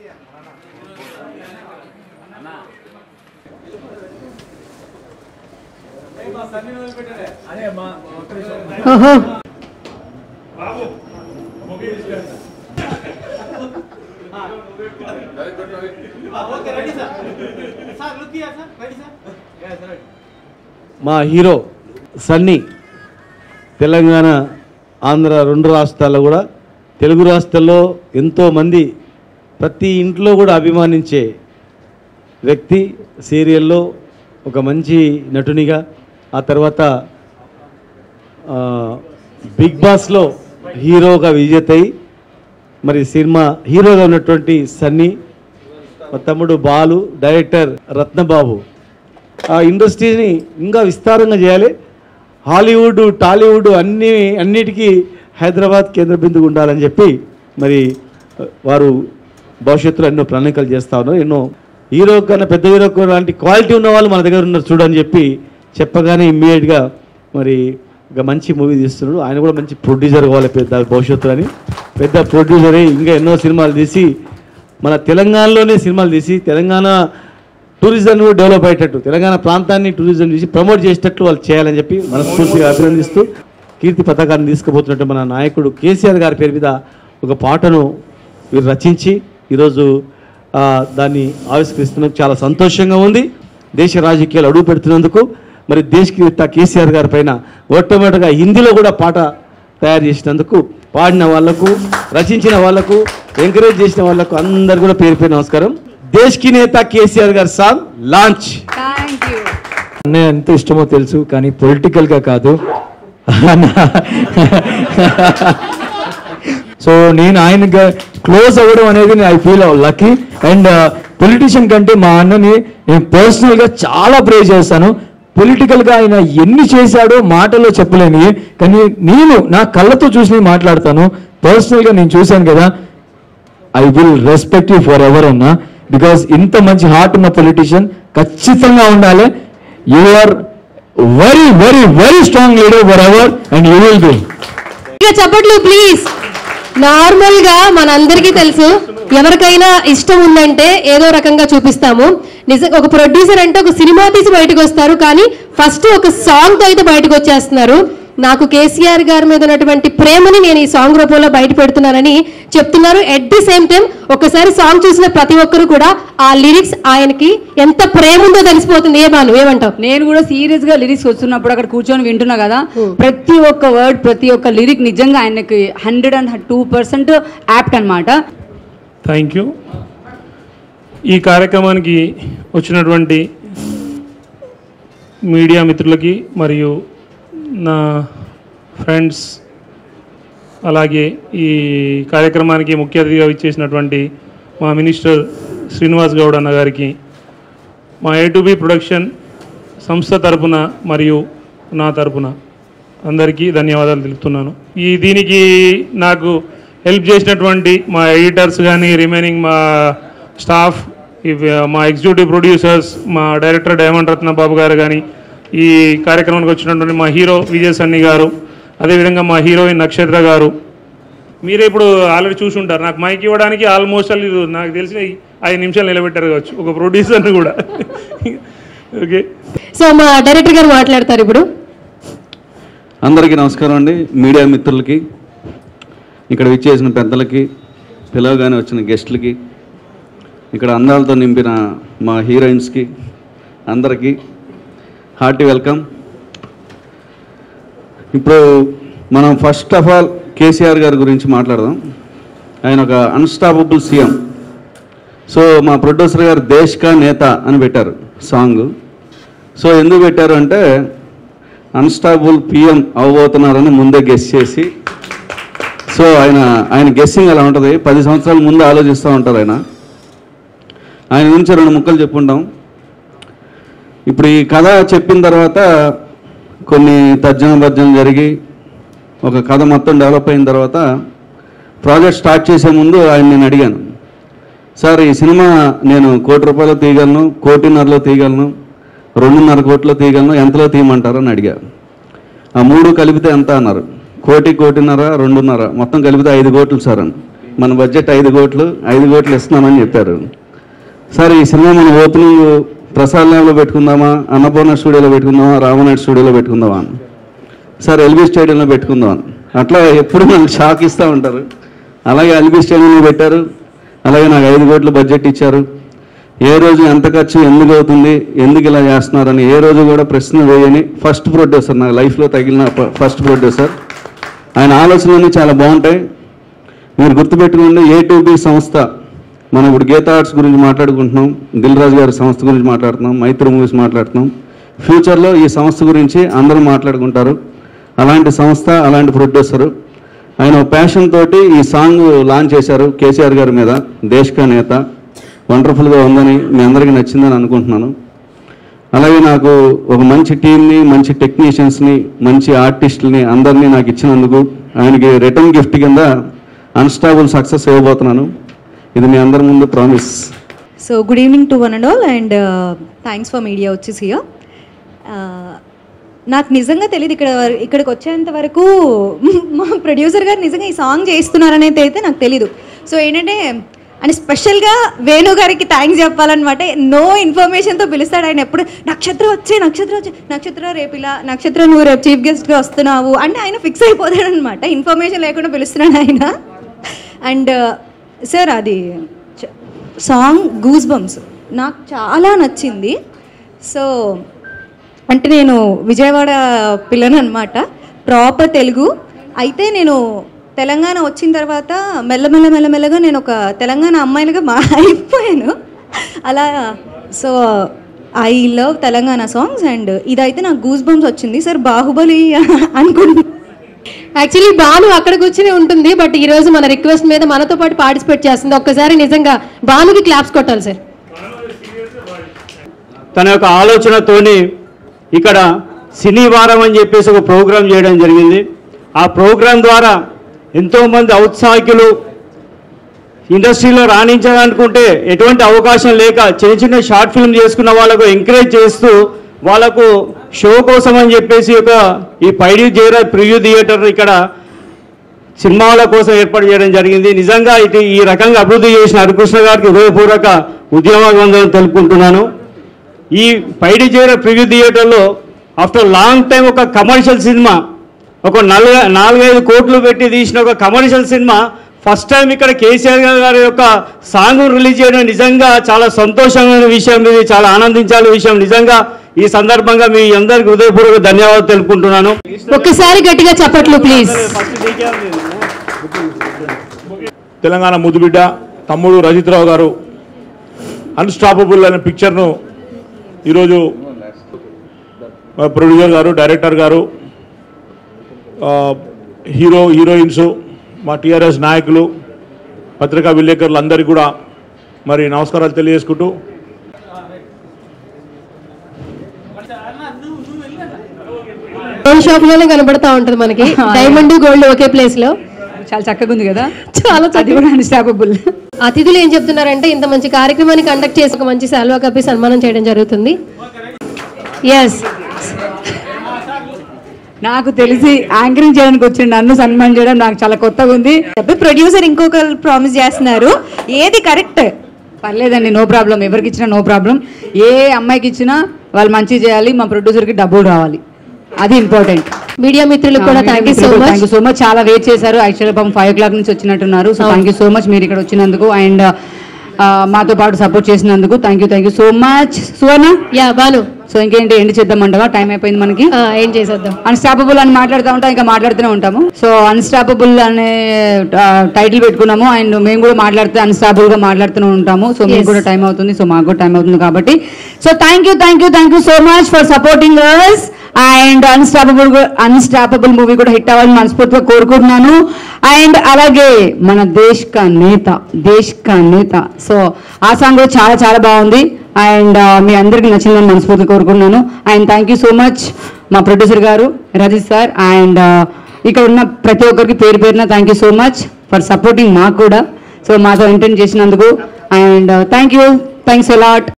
ఓహో మా హీరో సన్నీ తెలంగాణ ఆంధ్ర రెండు రాష్ట్రాల్లో కూడా తెలుగు రాష్ట్రాల్లో ఎంతోమంది ప్రతి ఇంట్లో కూడా అభిమానించే వ్యక్తి సీరియల్లో ఒక మంచి నటునిగా ఆ తర్వాత ఆ, బిగ్ బాస్లో హీరోగా విజేత అయి మరి సినిమా హీరోగా ఉన్నటువంటి సన్నీ మా తమ్ముడు బాలు డైరెక్టర్ రత్నబాబు ఆ ఇండస్ట్రీని ఇంకా విస్తారంగా చేయాలి హాలీవుడ్ టాలీవుడ్ అన్ని అన్నిటికీ హైదరాబాద్ కేంద్ర బిందుగా ఉండాలని చెప్పి మరి వారు భవిష్యత్తులో ఎన్నో ప్రణాళికలు చేస్తా ఉన్నారు ఎన్నో హీరో కన్నా పెద్ద హీరో కన్నా లాంటి క్వాలిటీ ఉన్న వాళ్ళు మన దగ్గర ఉన్నారు చూడని చెప్పి చెప్పగానే ఇమ్మీడియట్గా మరి ఒక మంచి మూవీ తీస్తున్నాడు ఆయన కూడా మంచి ప్రొడ్యూసర్ కావాలి పెద్ద భవిష్యత్తులో అని పెద్ద ప్రొడ్యూసర్ అయి ఇంకా ఎన్నో సినిమాలు తీసి మన తెలంగాణలోనే సినిమాలు తీసి తెలంగాణ టూరిజం కూడా డెవలప్ అయ్యేటట్టు తెలంగాణ ప్రాంతాన్ని టూరిజం చేసి ప్రమోట్ చేసేటట్లు వాళ్ళు చేయాలని చెప్పి మనస్ఫూర్తిగా అభినందిస్తూ కీర్తి పథకాన్ని తీసుకుపోతున్నట్టు మన నాయకుడు కేసీఆర్ గారి పేరు మీద ఒక పాటను వీరు రచించి ఈరోజు ఆ, దాన్ని ఆవిష్కరిస్తున్నందుకు చాలా సంతోషంగా ఉంది దేశ రాజకీయాలు అడుగు పెడుతున్నందుకు మరి దేశ కేసీఆర్ గారి పైన మొట్టమొదటిగా హిందీలో కూడా పాట తయారు చేసినందుకు పాడిన వాళ్లకు రచించిన వాళ్లకు ఎంకరేజ్ చేసిన వాళ్లకు అందరు కూడా పేరు పేరు నమస్కారం దేశ్ కి నేత కేసీఆర్ గారి సాంగ్ లాంచ్ థ్యాంక్ యూ అన్నయ్య ఎంత ఇష్టమో తెలుసు కానీ పొలిటికల్గా కాదు సో నేను ఆయనగా క్లోజ్ అవ్వడం అనేది I feel lucky and politician కంటే మా అన్నని నేను పర్సనల్గా చాలా ప్రే చేస్తాను పొలిటికల్గా ఆయన ఎన్ని చేశాడో మాటలో చెప్పలేని కానీ నేను నా కళ్ళతో చూసి మాట్లాడతాను పర్సనల్గా నేను చూశాను కదా I will respect you forever అన్నా బికాస్ ఇంత మంచి హార్ట్ ఉన్న పొలిటీషియన్ ఖచ్చితంగా ఉండాలి you are very very very strong leader forever and you will be ఇక చప్పట్లు ప్లీజ్ నార్మల్ గా మనందరికీ తెలుసు ఎవరికైనా ఇష్టం ఉందంటే ఏదో రకంగా చూపిస్తాము నిజంగా ఒక ప్రొడ్యూసర్ అంటే ఒక సినిమా తీసి బయటకు వస్తారు కానీ ఫస్ట్ ఒక సాంగ్ తో అయితే బయటకు వచ్చేస్తున్నారు నాకు కేసీఆర్ గారి మీద ఉన్నటువంటి ప్రేమని నేను ఈ సాంగ్ రూపంలో బయట పెడుతున్నానని చెప్తున్నారు ఎట్ ది సేమ్ టైం ఒకసారి సాంగ్ చూసిన ప్రతి ఒక్కరు కూడా ఆ లిరిక్స్ ఆయనకి ఎంత ప్రేమ ఉందో తెలిసిపోతుంది ఏమాను ఏమంటావు నేను కూడా సీరియస్ గా లిరిక్స్ వస్తున్నప్పుడు అక్కడ కూర్చొని వింటున్నా కదా ప్రతి ఒక్క వర్డ్ ప్రతి ఒక్క లిరిక్ నిజంగా ఆయనకి hundred and two percent apt అనమాట థ్యాంక్ యూ ఈ కార్యక్రమానికి వచ్చినటువంటి మీడియా మిత్రులకి మరియు నా ఫ్రెండ్స్ అలాగే ఈ కార్యక్రమానికి ముఖ్య అతిథిగా ఇచ్చేసినటువంటి మా మినిస్టర్ శ్రీనివాస్ గౌడ్ అన్న గారికి మా ఏ టు బి ప్రొడక్షన్ సంస్థ తరపున మరియు నా తరపున అందరికీ ధన్యవాదాలు తెలుపుతున్నాను ఈ దీనికి నాకు హెల్ప్ చేసినటువంటి మా ఎడిటర్స్ కానీ రిమైనింగ్ మా స్టాఫ్ ఇవి మా ఎగ్జిక్యూటివ్ ప్రొడ్యూసర్స్ మా డైరెక్టర్ డైమండ్ రత్న బాబు గారు కానీ ఈ కార్యక్రమానికి వచ్చినటువంటి మా హీరో విజయ్ సన్ని గారు అదేవిధంగా మా హీరోయిన్ నక్షత్ర గారు మీరే ఇప్పుడు ఆల్రెడీ చూసి ఉంటారు నాకు మైక్ ఇవ్వడానికి ఆల్మోస్ట్ ఇది నాకు తెలిసి ఐదు నిమిషాలు నిలబెట్టారు కావచ్చు ఒక ప్రొడ్యూసర్ని కూడా ఓకే సో మా డైరెక్టర్ గారు మాట్లాడతారు ఇప్పుడు అందరికీ నమస్కారం అండి మీడియా మిత్రులకి ఇక్కడ విచ్చేసిన పెద్దలకి పిలవగానే వచ్చిన గెస్టులకి ఇక్కడ అందాలతో నింపిన మా హీరోయిన్స్కి అందరికీ హార్టీ వెల్కమ్ ఇప్పుడు మనం ఫస్ట్ ఆఫ్ ఆల్ కేసీఆర్ గారి గురించి మాట్లాడదాం ఆయన ఒక అన్స్టాపబుల్ సీఎం సో మా ప్రొడ్యూసర్ గారు దేశ్ కా నేత అని పెట్టారు సాంగ్ సో ఎందుకు పెట్టారు అంటే అన్స్టాబుల్ పిఎం అవ్వబోతున్నారని ముందే గెస్ చేసి సో ఆయన ఆయన గెస్సింగ్ అలా ఉంటుంది పది సంవత్సరాల ముందు ఆలోచిస్తూ ఉంటారు ఆయన ఆయన గురించి రెండు ముక్కలు చెప్పుకుంటాం ఇప్పుడు ఈ కథ చెప్పిన తర్వాత కొన్ని తర్జన భర్జన జరిగి ఒక కథ మొత్తం డెవలప్ అయిన తర్వాత ప్రాజెక్ట్ స్టార్ట్ చేసే ముందు ఆయన నేను అడిగాను సార్ ఈ సినిమా నేను కోటి రూపాయలు తీయగలను కోటిన్నరలో తీయగలను రెండున్నర కోట్లో తీయగలను ఎంతలో తీయమంటారు అని అడిగా ఆ మూడు కలిపితే ఎంత అన్నారు కోటి కోటిన్నర రెండున్నర మొత్తం కలిపితే ఐదు కోట్లు సార్ అని మన బడ్జెట్ ఐదు కోట్లు ఐదు కోట్లు ఇస్తున్నామని చెప్పారు సార్ ఈ సినిమా మనం ఓపెనింగ్ ప్రసాద్ ల్యాబ్లో పెట్టుకుందామా అన్నపూర్ణ స్టూడియోలో పెట్టుకుందామా రామనాయుడు స్టూడియోలో పెట్టుకుందామా అని సార్ ఎల్బీ స్టేడియంలో పెట్టుకుందాం అని అట్లా ఎప్పుడు మనకు షాక్ ఇస్తూ ఉంటారు అలాగే ఎల్బీ స్టేడియంలో పెట్టారు అలాగే నాకు ఐదు కోట్ల బడ్జెట్ ఇచ్చారు ఏ రోజు ఎంత ఖర్చు ఎందుకు అవుతుంది ఎందుకు ఇలా చేస్తున్నారని ఏ రోజు కూడా ప్రశ్న వేయని ఫస్ట్ ప్రొడ్యూసర్ నా లైఫ్లో తగిలిన ఫస్ట్ ప్రొడ్యూసర్ ఆయన ఆలోచనలన్నీ చాలా బాగుంటాయి మీరు గుర్తుపెట్టుకోండి ఏ టు బి సంస్థ మనం ఇప్పుడు గీతా ఆర్ట్స్ గురించి మాట్లాడుకుంటున్నాం దిల్ రాజు గారి సంస్థ గురించి మాట్లాడుతున్నాం మైత్రి మూవీస్ మాట్లాడుతున్నాం ఫ్యూచర్లో ఈ సంస్థ గురించి అందరూ మాట్లాడుకుంటారు అలాంటి సంస్థ అలాంటి ప్రొడ్యూసరు ఆయన ప్యాషన్ తోటి ఈ సాంగ్ లాంచ్ చేశారు కేసీఆర్ గారి మీద దేశకా నేత వండర్ఫుల్గా ఉందని మీ అందరికీ నచ్చిందని అనుకుంటున్నాను అలాగే నాకు ఒక మంచి టీంని మంచి టెక్నీషియన్స్ని మంచి ఆర్టిస్టులని అందరినీ నాకు ఇచ్చినందుకు ఆయనకి రిటర్న్ గిఫ్ట్ కింద అన్స్టాబుల్ సక్సెస్ ఇవ్వబోతున్నాను ఇది మీ అందరి ముందు promise so good evening to one and all and thanks for media వచ్చేసి here. Uh, నాకు నిజంగా తెలియదు ఇక్కడ వర- ఇక్కడికి వచ్చేంత వరకు మా ప్రొడ్యూసర్ గారు నిజంగా ఈ సాంగ్ చేస్తున్నారనేది అయితే నాకు తెలీదు సో ఏంటంటే అని స్పెషల్గా వేణు గారికి థ్యాంక్స్ చెప్పాలన్నమాట నో ఇన్ఫర్మేషన్తో పిలుస్తాడు ఆయన ఎప్పుడు నక్షత్రం వచ్చే నక్షత్రం వచ్చే నక్షత్రం రేపు ఇలా నక్షత్రం నువ్వు రేపు చీఫ్ గెస్ట్గా వస్తున్నావు అంటే ఆయన ఫిక్స్ అయిపోతాడు అనమాట ఇన్ఫర్మేషన్ లేకుండా పిలుస్తున్నాడు ఆయన అండ్ సార్ అది చ- సాంగ్ గూస్ బంప్స్ నాకు చాలా నచ్చింది సో అంటే నేను విజయవాడ పిల్లను అనమాట ప్రాపర్ తెలుగు అయితే నేను తెలంగాణ వచ్చిన తర్వాత మెల్లమెల్ల మెల్లమెల్లగా నేను ఒక తెలంగాణ అమ్మాయిలుగా మా అయిపోయాను అలా so I love Telangana songs and ఇదైతే నాకు గూస్ బంప్స్ వచ్చింది సార్ బాహుబలి అనుకుంటున్నాను యాక్చువల్లీ భాను అక్కడ కూర్చుని ఉంటుంది బట్ ఈ రోజు మన రిక్వెస్ట్ మీద మనతో పాటు పార్టిసిపేట్ చేస్తుంది ఒక్కసారి నిజంగా భానుకి క్లాప్స్ కొట్టాలి సార్ తన యొక్క ఆలోచనతోని ఇక్కడ సినీ వారం అని చెప్పేసి ఒక ప్రోగ్రాం చేయడం జరిగింది ఆ ప్రోగ్రాం ద్వారా ఎంతోమంది ఔత్సాహికులు ఇండస్ట్రీలో రాణించాలనుకుంటే ఎటువంటి అవకాశం లేక చిన్న చిన్న షార్ట్ ఫిల్మ్ చేసుకున్న వాళ్ళకు ఎంకరేజ్ చేస్తూ వాళ్ళకు షో కోసం అని చెప్పేసి ఒక ఈ పైడి జైరా ప్రివ్యూ థియేటర్ ఇక్కడ సినిమాల కోసం ఏర్పాటు చేయడం జరిగింది నిజంగా ఇది ఈ రకంగా అభివృద్ధి చేసిన హరికృష్ణ గారికి హృదయపూర్వక ఉద్యమాభివందనం తెలుపుకుంటున్నాను ఈ పైడి చేర ప్రివ్యూ థియేటర్లో ఆఫ్టర్ లాంగ్ టైం ఒక కమర్షియల్ సినిమా ఒక నలుగు నాలుగైదు కోట్లు పెట్టి తీసిన ఒక కమర్షియల్ సినిమా ఫస్ట్ టైం ఇక్కడ కేసీఆర్ గారి యొక్క సాంగ్ రిలీజ్ చేయడం నిజంగా చాలా సంతోషమైన విషయం ఇది చాలా ఆనందించాలి విషయం నిజంగా ఈ సందర్భంగా మీ అందరికి హృదయపూర్వక ధన్యవాదాలు తెలుపుకుంటున్నాను ఒక్కసారి గట్టిగా చప్పట్లు ప్లీజ్ తెలంగాణ ముద్దుబిడ్డ తమ్ముడు రజిత్రావు గారు అన్స్టాపబుల్ అనే పిక్చర్ను ఈరోజు మా ప్రొడ్యూసర్ గారు డైరెక్టర్ గారు ఆ, హీరో హీరోయిన్స్ మా టీఆర్ఎస్ నాయకులు పత్రికా విలేకరులు అందరికీ కూడా మరి నమస్కారాలు తెలియజేసుకుంటూ గోల్డ్ షాప్ లోనే కనబడతా ఉంటది మనకి డైమండ్ గోల్డ్ ఒకే ప్లేస్ లో చాలా చక్కగా ఉంది కదా చాలా అది కూడా అన్స్టాపబుల్ అతిథులు ఏం చెప్తున్నారంటే ఇంత మంచి కార్యక్రమాన్ని కండక్ట్ చేసి ఒక మంచి సెల్వా కప్పి సన్మానం చేయడం జరుగుతుంది ఎస్ నాకు తెలిసి యాంకరింగ్ చేయడానికి వచ్చిన నన్ను సన్మానం చేయడం నాకు చాలా కొత్తగా ఉంది ప్రొడ్యూసర్ ఇంకొకరు ప్రామిస్ చేస్తున్నారు ఏది కరెక్ట్ పర్లేదండి నో ప్రాబ్లం ఎవరికి ఇచ్చినా నో ప్రాబ్లం ఏ అమ్మాయికి ఇచ్చినా వాళ్ళు మంచి చేయాలి మా ప్రొడ్యూసర్కి డబ్బులు రావాలి అది ఇంపార్టెంట్ మీడియా మిత్రులకు కూడా thank you so much thank you so much చాలా వెయిట్ చేశారు యాక్చువల్లీ పాపం ఫైవ్ ఓ క్లాక్ నుంచి వచ్చినట్టున్నారు so thank you so much మీరు ఇక్కడ వచ్చినందుకు అండ్ మాతో పాటు సపోర్ట్ చేసినందుకు thank you thank you so much Suvarna yeah Banu so ఇంకేంటి ఎండ్ చేద్దామంటావా టైం అయిపోయింది మనకి ఆ, ఏం చేసేద్దాం అన్స్టాపబుల్ అని మాట్లాడుతూ ఉంటాం ఇంకా మాట్లాడుతూనే ఉంటాము సో అన్స్టాపబుల్ అనే టైటిల్ పెట్టుకున్నాము అండ్ మేము కూడా మాట్లాడితే అన్స్టాపబుల్ గా మాట్లాడుతూనే ఉంటాము సో మీకు Yes. కూడా టైం అవుతుంది సో మాకు కూడా టైం అవుతుంది కాబట్టి so thank you thank you thank you so much for supporting us and unstoppable unstoppable movie కూడా హిట్ అవ్వాలని మనస్ఫూర్తిగా కోరుకుంటున్నాను అండ్ అలాగే మన దేశ్ కా నేత దేశ్ కా నేత సో ఆ సాంగ్ కూడా చాలా చాలా బాగుంది అండ్ మీ అందరికి నచ్చిందని మనస్ఫూర్తిగా కోరుకుంటున్నాను and thank you so much మా producer garu Rajith sir and ఇక్కడ ఉన్న ప్రతి ఒక్కరికి పేరు పేరున thank you so much for supporting మాకు కూడా సో మాతో ఎంటర్టైన్ చేసినందుకు and thank you thanks allot